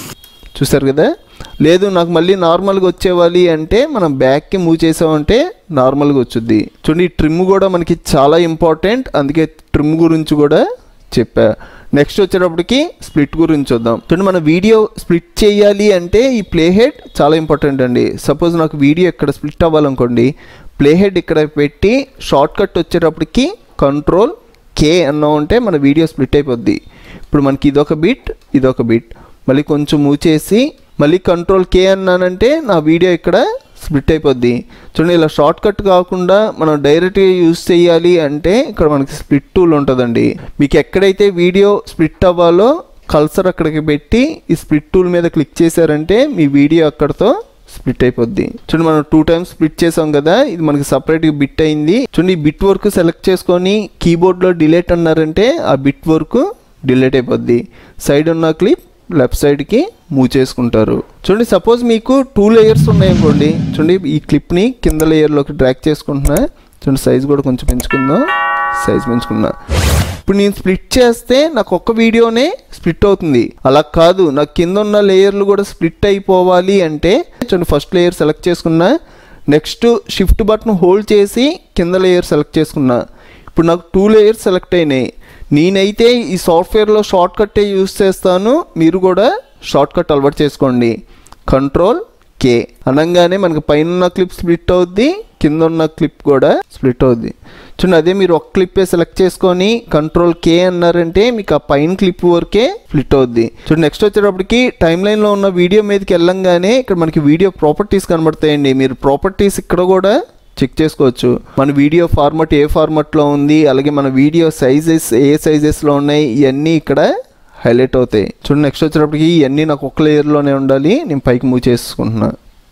చూసారు కదా లేదు నాకు మళ్ళీ నార్మల్గా వచ్చేవాలి అంటే మనం బ్యాక్కి మూవ్ చేసామంటే నార్మల్గా వచ్చుద్ది చూడండి ఈ ట్రిమ్ కూడా మనకి చాలా ఇంపార్టెంట్ అందుకే ట్రిమ్ గురించి కూడా చెప్పా నెక్స్ట్ వచ్చేటప్పటికి స్ప్లిట్ గురించి చూద్దాం చూడండి మన వీడియో స్ప్లిట్ చేయాలి అంటే ఈ ప్లే హెడ్ చాలా ఇంపార్టెంట్ అండి సపోజ్ నాకు వీడియో ఇక్కడ స్ప్లిట్ అవ్వాలనుకోండి ప్లే హెడ్ ఇక్కడ పెట్టి షార్ట్ కట్ వచ్చేటప్పటికి కంట్రోల్ కే అన్నాం అంటే మన వీడియో స్ప్లిట్ అయిపోద్ది ఇప్పుడు మనకి ఇదొక బిట్ ఇదొక బిట్ మళ్ళీ కొంచెం మూవ్ చేసి మళ్ళీ కంట్రోల్ కే అన్నానంటే నా వీడియో ఇక్కడ స్ప్లిట్ అయిపోద్ది చూడండి ఇలా షార్ట్ కట్ కాకుండా మనం డైరెక్ట్గా యూస్ చేయాలి అంటే ఇక్కడ మనకి స్ప్లిట్ టూల్ ఉంటుందండి మీకు ఎక్కడైతే వీడియో స్ప్లిట్ అవ్వాలో కల్సర్ అక్కడికి పెట్టి ఈ స్ప్లిట్ టూల్ మీద క్లిక్ చేశారంటే మీ వీడియో అక్కడతో స్ప్లిట్ అయిపోద్ది చూడండి మనం టూ టైమ్స్ స్ప్లిట్ చేసాం కదా ఇది మనకి సపరేట్గా బిట్ అయింది చూడండి ఈ బిట్ వర్క్ సెలెక్ట్ చేసుకొని కీబోర్డ్లో డిలేట్ అన్నారంటే ఆ బిట్ వర్క్ డిలేట్ అయిపోద్ది సైడ్ ఉన్న క్లిప్ లెఫ్ట్ సైడ్కి మూవ్ చేసుకుంటారు చూడండి సపోజ్ మీకు టూ లేయర్స్ ఉన్నాయనుకోండి చూడండి ఈ క్లిప్ని కింద లేయర్లోకి డ్రాక్ చేసుకుంటున్నా చూడండి సైజ్ కూడా కొంచెం పెంచుకుందాం సైజ్ పెంచుకున్నా ఇప్పుడు నేను స్ప్లిట్ చేస్తే నాకు ఒక్క వీడియోనే స్ప్లిట్ అవుతుంది అలా కాదు నాకు కింద ఉన్న లేయర్లు కూడా స్ప్లిట్ అయిపోవాలి అంటే చూడండి ఫస్ట్ లేయర్ సెలెక్ట్ చేసుకున్నా నెక్స్ట్ షిఫ్ట్ బటన్ హోల్డ్ చేసి కింద లేయర్ సెలెక్ట్ చేసుకున్నా ఇప్పుడు నాకు టూ లేయర్స్ సెలెక్ట్ అయినాయి నేనైతే ఈ సాఫ్ట్వేర్లో షార్ట్ కట్టే యూస్ చేస్తాను మీరు కూడా షార్ట్ కట్ అలవాటు చేసుకోండి కంట్రోల్ కే అనగానే మనకి పైన ఉన్న క్లిప్ స్ప్లిట్ అవుద్ది కింద ఉన్న క్లిప్ కూడా స్ప్లిట్ అవుద్ది చూడండి అదే మీరు ఒక క్లిప్పే సెలెక్ట్ చేసుకొని కంట్రోల్ కే అన్నారంటే మీకు ఆ పైన క్లిప్ వరకే స్ప్లిట్ అవుద్ది చూడండి నెక్స్ట్ వచ్చేటప్పటికి టైం లైన్లో ఉన్న వీడియో మీదకి వెళ్ళంగానే ఇక్కడ మనకి వీడియో ప్రాపర్టీస్ కనబడతాయండి మీరు ప్రాపర్టీస్ ఇక్కడ కూడా చెక్ చేసుకోవచ్చు మన వీడియో ఫార్మాట్ ఏ ఫార్మాట్లో ఉంది అలాగే మన వీడియో సైజెస్ ఏ సైజెస్లో ఉన్నాయి ఇవన్నీ ఇక్కడ హైలైట్ అవుతాయి చూడండి నెక్స్ట్ వచ్చేటప్పటికి ఇవన్నీ నాకు ఒక లేయర్లోనే ఉండాలి నేను పైకి మూవ్ చేసుకుంటున్నా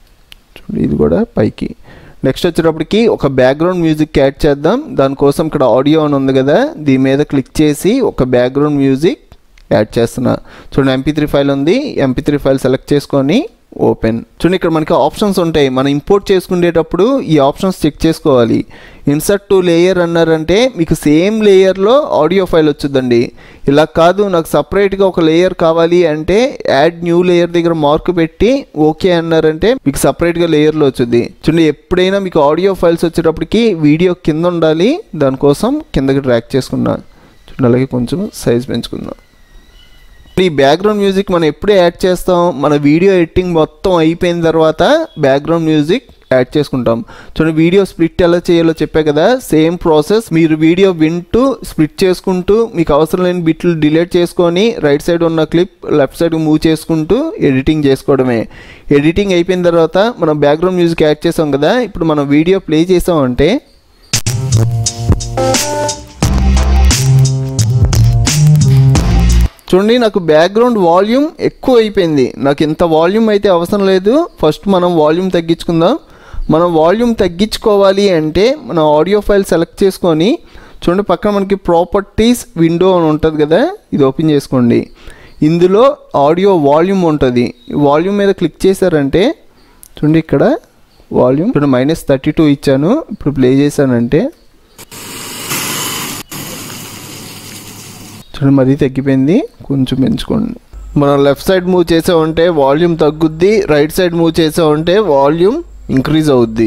చూడండి ఇది కూడా పైకి నెక్స్ట్ వచ్చేటప్పటికి ఒక బ్యాక్గ్రౌండ్ మ్యూజిక్ యాడ్ చేద్దాం దానికోసం ఇక్కడ ఆడియో అని ఉంది కదా దీని మీద క్లిక్ చేసి ఒక బ్యాక్గ్రౌండ్ మ్యూజిక్ యాడ్ చేస్తున్నా చూడండి ఎంపీ త్రీ ఫైల్ ఉంది ఎంపీ త్రీ ఫైల్ సెలెక్ట్ చేసుకొని ఓపెన్ చూడండి ఇక్కడ మనకి ఆప్షన్స్ ఉంటాయి మనం ఇంపోర్ట్ చేసుకునేటప్పుడు ఈ ఆప్షన్స్ చెక్ చేసుకోవాలి ఇన్సర్ట్ టు లేయర్ అన్నారంటే మీకు సేమ్ లేయర్లో ఆడియో ఫైల్ వచ్చుద్దండి ఇలా కాదు నాకు సపరేట్గా ఒక లేయర్ కావాలి అంటే యాడ్ న్యూ లేయర్ దగ్గర మార్క్ పెట్టి ఓకే అన్నారంటే మీకు సపరేట్గా లేయర్లో వచ్చుద్ది చూడండి ఎప్పుడైనా మీకు ఆడియో ఫైల్స్ వచ్చేటప్పటికి వీడియో కింద ఉండాలి దానికోసం కిందకి ట్రాక్ చేసుకున్నా చూడండి అలాగే కొంచెం సైజ్ పెంచుకుందాం ఈ బ్యాక్గ్రౌండ్ మ్యూజిక్ మనం ఎప్పుడే యాడ్ చేస్తాం మన వీడియో ఎడిటింగ్ మొత్తం అయిపోయిన తర్వాత బ్యాక్గ్రౌండ్ మ్యూజిక్ యాడ్ చేసుకుంటాం చూడండి వీడియో స్ప్లిట్ ఎలా చేయాలో చెప్పా కదా సేమ్ ప్రాసెస్ మీరు వీడియో వింటూ స్ప్లిట్ చేసుకుంటూ మీకు అవసరం లేని బిట్లు డిలీట్ చేసుకొని రైట్ సైడ్ ఉన్న క్లిప్ లెఫ్ట్ సైడ్ మూవ్ చేసుకుంటూ ఎడిటింగ్ చేసుకోవడమే ఎడిటింగ్ అయిపోయిన తర్వాత మనం బ్యాక్గ్రౌండ్ మ్యూజిక్ యాడ్ చేసాం కదా ఇప్పుడు మనం వీడియో ప్లే చేసామంటే చూడండి నాకు బ్యాక్గ్రౌండ్ వాల్యూమ్ ఎక్కువ అయిపోయింది నాకు ఇంత వాల్యూమ్ అయితే అవసరం లేదు ఫస్ట్ మనం వాల్యూమ్ తగ్గించుకుందాం మనం వాల్యూమ్ తగ్గించుకోవాలి అంటే మన ఆడియో ఫైల్ సెలెక్ట్ చేసుకొని చూడండి పక్కన మనకి ప్రాపర్టీస్ విండో అని ఉంటుంది కదా ఇది ఓపెన్ చేసుకోండి ఇందులో ఆడియో వాల్యూమ్ ఉంటుంది వాల్యూమ్ మీద క్లిక్ చేశారంటే చూడండి ఇక్కడ వాల్యూమ్ ఇప్పుడు మైనస్ థర్టీ టూ ఇచ్చాను ఇప్పుడు ప్లే చేశానంటే చూడండి మరీ తగ్గిపోయింది కొంచెం పెంచుకోండి మనం లెఫ్ట్ సైడ్ మూవ్ చేసామంటే వాల్యూమ్ తగ్గుద్ది రైట్ సైడ్ మూవ్ చేసామంటే వాల్యూమ్ ఇంక్రీజ్ అవుద్ది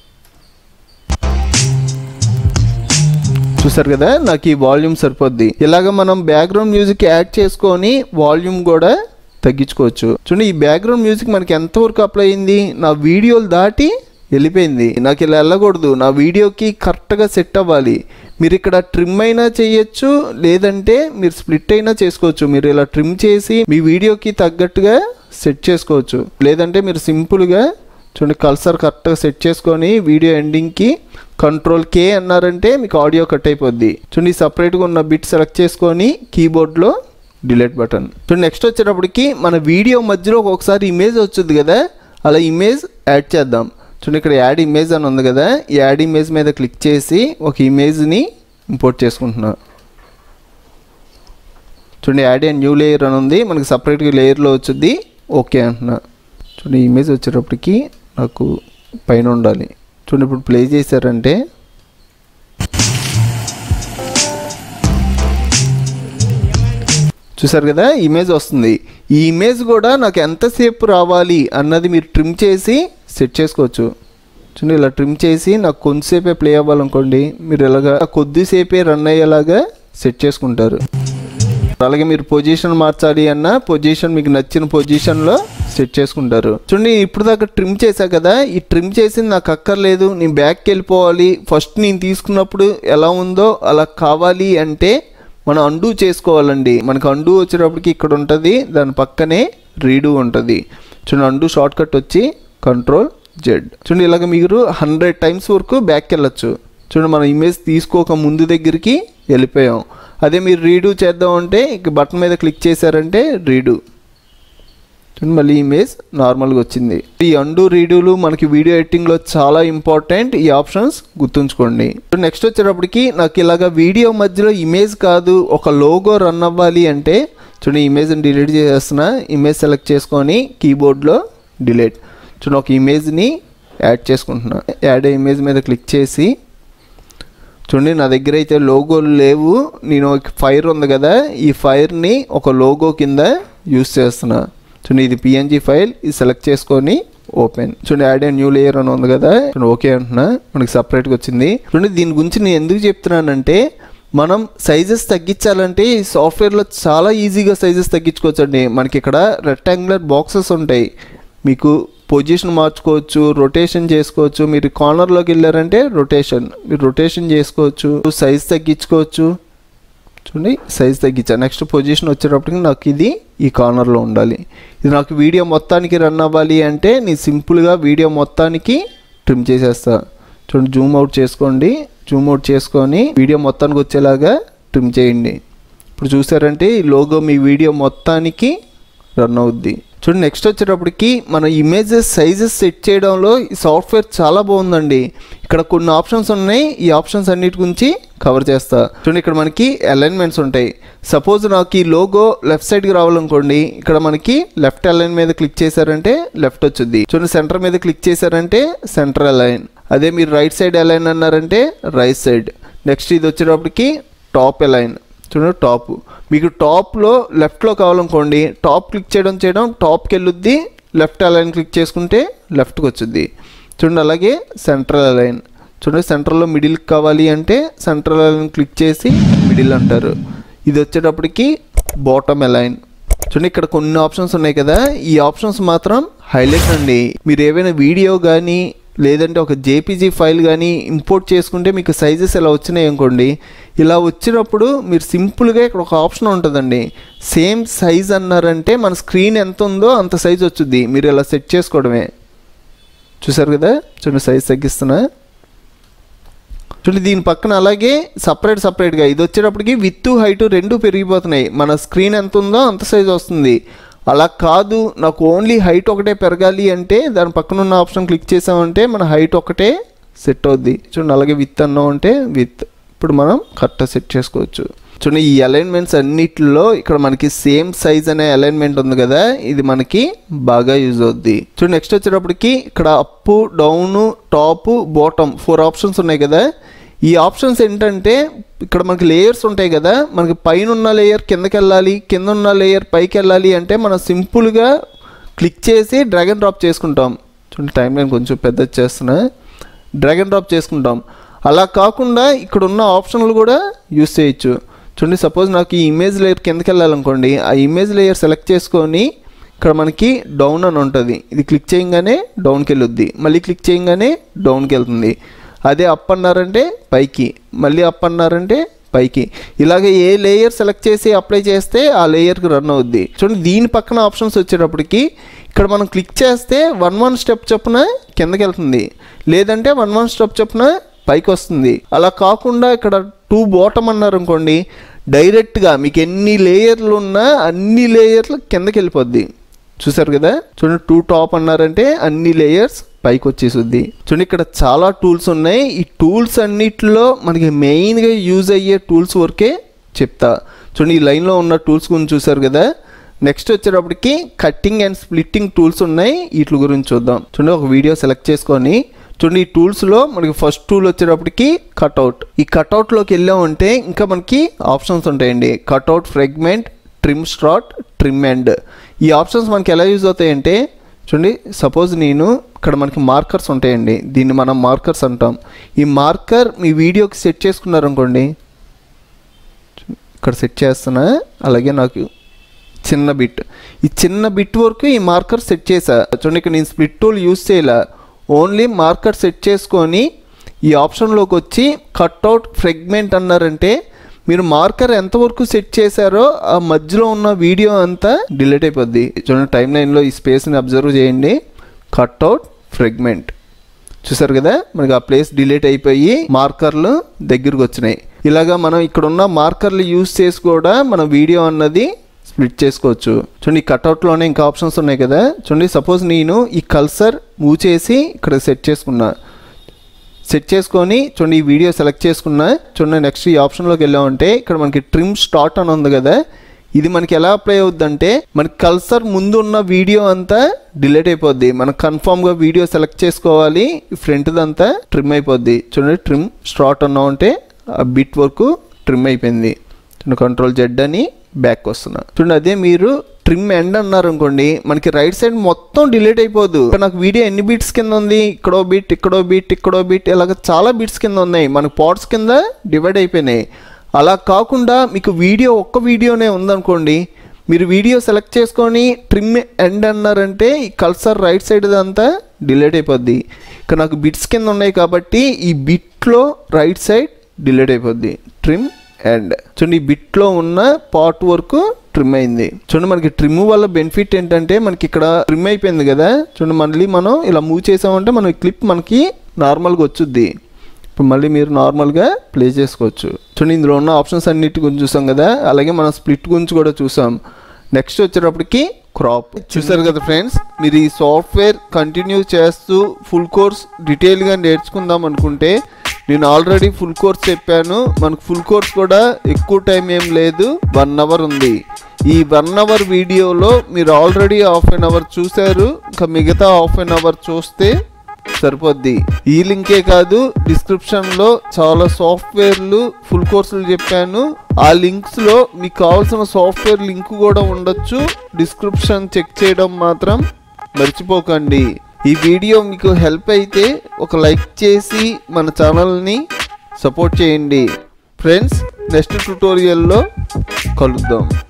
చూసారు కదా నాకు ఈ వాల్యూమ్ సరిపోద్ది ఇలాగ మనం బ్యాక్గ్రౌండ్ మ్యూజిక్ యాడ్ చేసుకొని వాల్యూమ్ కూడా తగ్గించుకోవచ్చు చూడండి ఈ బ్యాక్గ్రౌండ్ మ్యూజిక్ మనకి ఎంతవరకు అప్లై అయింది నా వీడియోలు దాటి వెళ్ళిపోయింది నాకు ఇలా వెళ్ళకూడదు నా వీడియోకి కరెక్ట్గా సెట్ అవ్వాలి మీరు ఇక్కడ ట్రిమ్ అయినా చేయొచ్చు లేదంటే మీరు స్ప్లిట్ అయినా చేసుకోవచ్చు మీరు ఇలా ట్రిమ్ చేసి మీ వీడియోకి తగ్గట్టుగా సెట్ చేసుకోవచ్చు లేదంటే మీరు సింపుల్గా చూడండి కల్సర్ కరెక్ట్గా సెట్ చేసుకొని వీడియో ఎండింగ్కి కంట్రోల్ కే అన్నారంటే మీకు ఆడియో కట్ అయిపోద్ది చూడండి సపరేట్గా ఉన్న బిట్ సెలెక్ట్ చేసుకొని కీబోర్డ్లో డిలీట్ బటన్ చూడండి నెక్స్ట్ వచ్చేటప్పటికి మన వీడియో మధ్యలో ఒకసారి ఇమేజ్ వచ్చింది కదా అలా ఇమేజ్ యాడ్ చేద్దాం చూడండి ఇక్కడ యాడ్ ఇమేజ్ అని ఉంది కదా ఈ యాడ్ ఇమేజ్ మీద క్లిక్ చేసి ఒక ఇమేజ్ని ఇంపోర్ట్ చేసుకుంటున్నా చూడండి యాడ్ అండ్ న్యూ లేయర్ అని ఉంది మనకి సపరేట్గా లేయర్లో వచ్చింది ఓకే అంటున్నా చూడండి ఇమేజ్ వచ్చేటప్పటికి నాకు పైన ఉండాలి చూడండి ఇప్పుడు ప్లే చేశారంటే చూసారు కదా ఇమేజ్ వస్తుంది ఈ ఇమేజ్ కూడా నాకు ఎంతసేపు రావాలి అన్నది మీరు ట్రిమ్ చేసి సెట్ చేసుకోవచ్చు చూడండి ఇలా ట్రిమ్ చేసి నాకు కొంతసేపే ప్లే అవ్వాలనుకోండి మీరు ఇలాగా కొద్దిసేపే రన్ అయ్యేలాగా సెట్ చేసుకుంటారు అలాగే మీరు పొజిషన్ మార్చాలి అన్న పొజిషన్ మీకు నచ్చిన పొజిషన్లో సెట్ చేసుకుంటారు చూడండి ఇప్పుడు దాకా ట్రిమ్ చేశా కదా ఈ ట్రిమ్ చేసింది నాకు అక్కర్లేదు నేను బ్యాక్కి వెళ్ళిపోవాలి ఫస్ట్ నేను తీసుకున్నప్పుడు ఎలా ఉందో అలా కావాలి అంటే మనం అండూ చేసుకోవాలండి మనకు అండూ వచ్చేటప్పటికి ఇక్కడ ఉంటుంది దాని పక్కనే రీడూ ఉంటుంది చూడండి అండూ షార్ట్ కట్ వచ్చి కంట్రోల్ జెడ్ చూడండి ఇలాగ మీరు హండ్రెడ్ టైమ్స్ వరకు బ్యాక్ వెళ్ళొచ్చు చూడండి మన ఇమేజ్ తీసుకోక ముందు దగ్గరికి వెళ్ళిపోయాం అదే మీరు రీడూ చేద్దాం అంటే ఇక బటన్ మీద క్లిక్ చేశారంటే రీడూ చూడండి మళ్ళీ ఇమేజ్ నార్మల్గా వచ్చింది ఈ అండు రీడూలు మనకి వీడియో ఎడిటింగ్లో చాలా ఇంపార్టెంట్ ఈ ఆప్షన్స్ గుర్తుంచుకోండి నెక్స్ట్ వచ్చేటప్పటికి నాకు ఇలాగ వీడియో మధ్యలో ఇమేజ్ కాదు ఒక లోగో రన్ అవ్వాలి అంటే చూడండి ఇమేజ్ని డిలీట్ చేసేస్తున్నా ఇమేజ్ సెలెక్ట్ చేసుకొని కీబోర్డ్లో డిలీట్ చూడండి ఒక ఇమేజ్ని యాడ్ చేసుకుంటున్నా యాడ్ ఇమేజ్ మీద క్లిక్ చేసి చూడండి నా దగ్గర అయితే లోగోలు లేవు నేను ఫైర్ ఉంది కదా ఈ ఫైర్ని ఒక లోగో కింద యూస్ చేస్తున్నా చూడండి ఇది పిఎన్జీ ఫైల్ ఇది సెలెక్ట్ చేసుకొని ఓపెన్ చూడండి యాడ్ అండ్ న్యూ లేయర్ అని ఉంది కదా చూడండి ఓకే అంటున్నా మనకి సపరేట్గా వచ్చింది చూడండి దీని గురించి నేను ఎందుకు చెప్తున్నానంటే మనం సైజెస్ తగ్గించాలంటే ఈ సాఫ్ట్వేర్లో చాలా ఈజీగా సైజెస్ తగ్గించుకోవచ్చు అండి మనకి ఇక్కడ రెక్టాంగులర్ బాక్సెస్ ఉంటాయి మీకు పొజిషన్ మార్చుకోవచ్చు రొటేషన్ చేసుకోవచ్చు మీరు కార్నర్లోకి వెళ్ళారంటే రొటేషన్ మీరు రొటేషన్ చేసుకోవచ్చు సైజ్ తగ్గించుకోవచ్చు చూడండి సైజ్ తగ్గించా నెక్స్ట్ పొజిషన్ వచ్చేటప్పటికి నాకు ఇది ఈ కార్నర్లో ఉండాలి ఇది నాకు వీడియో మొత్తానికి రన్ అవ్వాలి అంటే నేను సింపుల్గా వీడియో మొత్తానికి ట్రిమ్ చేసేస్తా చూడండి జూమ్ అవుట్ చేసుకోండి జూమ్ అవుట్ చేసుకొని వీడియో మొత్తానికి వచ్చేలాగా ట్రిమ్ చేయండి ఇప్పుడు చూసారంటే ఈ లోగో మీ వీడియో మొత్తానికి రన్ అవుద్ది చూడండి నెక్స్ట్ వచ్చేటప్పటికి మన ఇమేజెస్ సైజెస్ సెట్ చేయడంలో ఈ సాఫ్ట్వేర్ చాలా బాగుందండి ఇక్కడ కొన్ని ఆప్షన్స్ ఉన్నాయి ఈ ఆప్షన్స్ అన్నిటి గురించి కవర్ చేస్తా చూడండి ఇక్కడ మనకి అలైన్మెంట్స్ ఉంటాయి సపోజ్ నాకు ఈ లోగో లెఫ్ట్ సైడ్కి రావాలనుకోండి ఇక్కడ మనకి లెఫ్ట్ అలైన్ మీద క్లిక్ చేశారంటే లెఫ్ట్ వచ్చింది చూడండి సెంటర్ మీద క్లిక్ చేశారంటే సెంటర్ అలైన్ అదే మీరు రైట్ సైడ్ అలైన్ అన్నారంటే రైట్ సైడ్ నెక్స్ట్ ఇది వచ్చేటప్పటికి టాప్ అలైన్ చూడండి టాప్ మీకు టాప్లో లెఫ్ట్లో కావాలనుకోండి టాప్ క్లిక్ చేయడం చేయడం టాప్కి వెళ్ళొద్ది లెఫ్ట్ అలైన్ క్లిక్ చేసుకుంటే లెఫ్ట్కి వచ్చుద్ది చూడండి అలాగే సెంట్రల్ అలైన్ చూడండి సెంట్రల్లో మిడిల్కి కావాలి అంటే సెంట్రల్ అలైన్ క్లిక్ చేసి మిడిల్ అంటారు ఇది వచ్చేటప్పటికి బాటమ్ అలైన్ చూడండి ఇక్కడ కొన్ని ఆప్షన్స్ ఉన్నాయి కదా ఈ ఆప్షన్స్ మాత్రం హైలైట్ అండి మీరు ఏవైనా వీడియో కానీ లేదంటే ఒక జేపీజీ ఫైల్ కానీ ఇంపోర్ట్ చేసుకుంటే మీకు సైజెస్ ఇలా వచ్చినాయి అనుకోండి ఇలా వచ్చినప్పుడు మీరు సింపుల్గా ఇక్కడ ఒక ఆప్షన్ ఉంటుందండి సేమ్ సైజ్ అన్నారంటే మన స్క్రీన్ ఎంత ఉందో అంత సైజ్ వచ్చుద్ది మీరు ఇలా సెట్ చేసుకోవడమే చూసారు కదా చూడండి సైజ్ తగ్గిస్తున్నా చూడండి దీని పక్కన అలాగే సపరేట్ సపరేట్గా ఇది వచ్చేటప్పటికి విత్ హైట్ రెండు పెరిగిపోతున్నాయి మన స్క్రీన్ ఎంత ఉందో అంత సైజ్ వస్తుంది అలా కాదు నాకు ఓన్లీ హైట్ ఒకటే పెరగాలి అంటే దాని పక్కన ఉన్న ఆప్షన్ క్లిక్ చేసామంటే మన హైట్ ఒకటే సెట్ అవుద్ది చూడండి అలాగే విత్ అన్నాం అంటే విత్ ఇప్పుడు మనం కరెక్ట్గా సెట్ చేసుకోవచ్చు చూడండి ఈ అలైన్మెంట్స్ అన్నిటిలో ఇక్కడ మనకి సేమ్ సైజ్ అనే అలైన్మెంట్ ఉంది కదా ఇది మనకి బాగా యూజ్ అవుద్ది చూడండి నెక్స్ట్ వచ్చేటప్పటికి ఇక్కడ up down top bottom four options ఉన్నాయి కదా ఈ ఆప్షన్స్ ఏంటంటే ఇక్కడ మనకి లేయర్స్ ఉంటాయి కదా మనకి పైన ఉన్న లేయర్ కిందకి వెళ్ళాలి కింద ఉన్న లేయర్ పైకి వెళ్ళాలి అంటే మనం సింపుల్గా క్లిక్ చేసి డ్రాగన్ డ్రాప్ చేసుకుంటాం చూడండి టైం లైన్ కొంచెం పెద్ద చేస్తున్నా డ్రాగన్ డ్రాప్ చేసుకుంటాం అలా కాకుండా ఇక్కడ ఉన్న ఆప్షన్లు కూడా యూస్ చేయొచ్చు చూడండి సపోజ్ నాకు ఈ ఇమేజ్ లేయర్ కిందకి వెళ్ళాలనుకోండి ఆ ఇమేజ్ లేయర్ సెలెక్ట్ చేసుకొని ఇక్కడ మనకి డౌన్ అని ఉంటుంది ఇది క్లిక్ చేయగానే డౌన్కి వెళ్ళొద్ది మళ్ళీ క్లిక్ చేయగానే డౌన్కి వెళ్తుంది అదే అప్ అన్నారంటే పైకి మళ్ళీ అప్ అన్నారంటే పైకి ఇలాగే ఏ లేయర్ సెలెక్ట్ చేసి అప్లై చేస్తే ఆ లేయర్కి రన్ అవుద్ది చూడండి దీని పక్కన ఆప్షన్స్ వచ్చేటప్పటికి ఇక్కడ మనం క్లిక్ చేస్తే వన్ వన్ స్టెప్ చొప్పున కిందకి వెళ్తుంది లేదంటే వన్ వన్ స్టెప్ చొప్పున పైకి వస్తుంది అలా కాకుండా ఇక్కడ టూ బాటమ్ అన్నారు అనుకోండి డైరెక్ట్గా మీకు ఎన్ని లేయర్లు ఉన్నా అన్ని లేయర్లు కిందకి వెళ్ళిపోద్ది చూసారు కదా చూడండి టూ టాప్ అన్నారంటే అన్ని లేయర్స్ పైకి వచ్చేసుద్ది చూడండి ఇక్కడ చాలా టూల్స్ ఉన్నాయి ఈ టూల్స్ అన్నిటిలో మనకి మెయిన్గా యూజ్ అయ్యే టూల్స్ వరకే చెప్తా చూడండి ఈ లైన్లో ఉన్న టూల్స్ గురించి చూసారు కదా నెక్స్ట్ వచ్చేటప్పటికి కట్టింగ్ అండ్ స్ప్లిట్టింగ్ టూల్స్ ఉన్నాయి వీటి గురించి చూద్దాం చూడండి ఒక వీడియో సెలెక్ట్ చేసుకొని చూడండి ఈ టూల్స్లో మనకి ఫస్ట్ టూల్ వచ్చేటప్పటికి కట్అవుట్ ఈ కట్అవుట్లోకి వెళ్ళామంటే ఇంకా మనకి ఆప్షన్స్ ఉంటాయండి cutout fragment trim start trim end ఈ ఆప్షన్స్ మనకి ఎలా యూజ్ అవుతాయంటే చూడండి సపోజ్ నేను ఇక్కడ మనకి మార్కర్స్ ఉంటాయండి దీన్ని మనం మార్కర్స్ అంటాం ఈ మార్కర్ మీ వీడియోకి సెట్ చేసుకున్నారనుకోండి ఇక్కడ సెట్ చేస్తున్నా అలాగే నాకు చిన్న బిట్ ఈ చిన్న బిట్ వరకు ఈ మార్కర్ సెట్ చేసా చూడండి ఇక్కడ నేను స్ప్లిట్ టూల్ యూస్ చేయలే ఓన్లీ మార్కర్ సెట్ చేసుకొని ఈ ఆప్షన్లోకి వచ్చి కట్అవుట్ ఫ్రెగ్మెంట్ అన్నారంటే మీరు మార్కర్ ఎంతవరకు సెట్ చేశారో ఆ మధ్యలో ఉన్న వీడియో అంతా డిలీట్ అయిపోద్ది చూడండి టైం లైన్లో ఈ స్పేస్ని అబ్జర్వ్ చేయండి కట్అవుట్ ఫ్రెగ్మెంట్ చూసారు కదా మనకి ఆ ప్లేస్ డిలీట్ అయిపోయి మార్కర్లు దగ్గరకు వచ్చినాయి ఇలాగా మనం ఇక్కడ ఉన్న మార్కర్లు యూస్ చేసి కూడా మన వీడియో అన్నది స్ప్లిట్ చేసుకోవచ్చు చూడండి ఈ కట్అవుట్లోనే ఇంకా ఆప్షన్స్ ఉన్నాయి కదా చూడండి సపోజ్ నేను ఈ కల్సర్ మూవ్ చేసి ఇక్కడ సెట్ చేసుకున్నా సెట్ చేసుకొని చూడండి ఈ వీడియో సెలెక్ట్ చేసుకున్నా చూడండి నెక్స్ట్ ఈ ఆప్షన్లోకి వెళ్ళామంటే ఇక్కడ మనకి ట్రిమ్ స్టార్ట్ అని ఉంది కదా ఇది మనకి ఎలా అప్లై అవుద్దంటే మనకి కల్సర్ ముందు ఉన్న వీడియో అంతా డిలీట్ అయిపోద్ది మనం కన్ఫామ్గా వీడియో సెలెక్ట్ చేసుకోవాలి ఫ్రంట్ అంతా ట్రిమ్ అయిపోద్ది చూడండి ట్రిమ్ స్టార్ట్ అన్నామంటే ఆ బిట్ వరకు ట్రిమ్ అయిపోయింది చూడండి కంట్రోల్ జెడ్ అని బ్యాక్ వస్తున్నా చూడండి అదే మీరు ట్రిమ్ ఎండ్ అన్నారు అనుకోండి మనకి రైట్ సైడ్ మొత్తం డిలీట్ అయిపోదు ఇక్కడ నాకు వీడియో ఎన్ని బీట్స్ కింద ఉంది ఇక్కడో బీట్ ఇక్కడో బీట్ ఇక్కడో బీట్ ఇలాగ చాలా బీట్స్ కింద ఉన్నాయి మనకి పార్ట్స్ కింద డివైడ్ అయిపోయినాయి అలా కాకుండా మీకు వీడియో ఒక్క వీడియోనే ఉందనుకోండి మీరు వీడియో సెలెక్ట్ చేసుకొని ట్రిమ్ ఎండ్ అన్నారంటే ఈ కల్సర్ రైట్ సైడ్ అంతా డిలీట్ అయిపోద్ది ఇక్కడ నాకు బిట్స్ కింద ఉన్నాయి కాబట్టి ఈ బిట్లో రైట్ సైడ్ డిలీట్ అయిపోద్ది ట్రిమ్ ఎండ్ చూడండి ఈ బిట్లో ఉన్న పార్ట్ వరకు ట్రిమ్ అయింది చూడండి మనకి ట్రిమ్ వల్ల బెనిఫిట్ ఏంటంటే మనకి ఇక్కడ ట్రిమ్ అయిపోయింది కదా చూడండి మళ్ళీ మనం ఇలా మూవ్ చేసామంటే మన క్లిప్ మనకి నార్మల్గా వచ్చుద్ది ఇప్పుడు మళ్ళీ మీరు నార్మల్గా ప్లే చేసుకోవచ్చు చూడండి ఇందులో ఉన్న ఆప్షన్స్ అన్నిటి గురించి చూసాం కదా అలాగే మనం స్ప్లిట్ గురించి కూడా చూసాం నెక్స్ట్ వచ్చేటప్పటికి క్రాప్ చూసారు కదా ఫ్రెండ్స్ మీరు ఈ సాఫ్ట్వేర్ కంటిన్యూ చేస్తూ ఫుల్ కోర్స్ డీటెయిల్గా నేర్చుకుందాం అనుకుంటే నేను ఆల్రెడీ ఫుల్ కోర్స్ చెప్పాను మనకు ఫుల్ కోర్స్ కూడా ఎక్కువ టైం ఏం లేదు వన్ అవర్ ఉంది ఈ వన్ అవర్ వీడియోలో మీరు ఆల్రెడీ హాఫ్ అన్ అవర్ చూశారు ఇంకా మిగతా హాఫ్ అన్ అవర్ చూస్తే సరిపోద్ది ఈ లింకే కాదు డిస్క్రిప్షన్లో చాలా సాఫ్ట్వేర్లు ఫుల్ కోర్సులు చెప్పాను ఆ లింక్స్లో మీకు కావాల్సిన సాఫ్ట్వేర్ లింక్ కూడా ఉండొచ్చు డిస్క్రిప్షన్ చెక్ చేయడం మాత్రం మర్చిపోకండి ఈ వీడియో మీకు హెల్ప్ అయితే ఒక లైక్ చేసి మన ఛానల్ని సపోర్ట్ చేయండి ఫ్రెండ్స్ నెక్స్ట్ ట్యుటోరియల్లో కలుద్దాం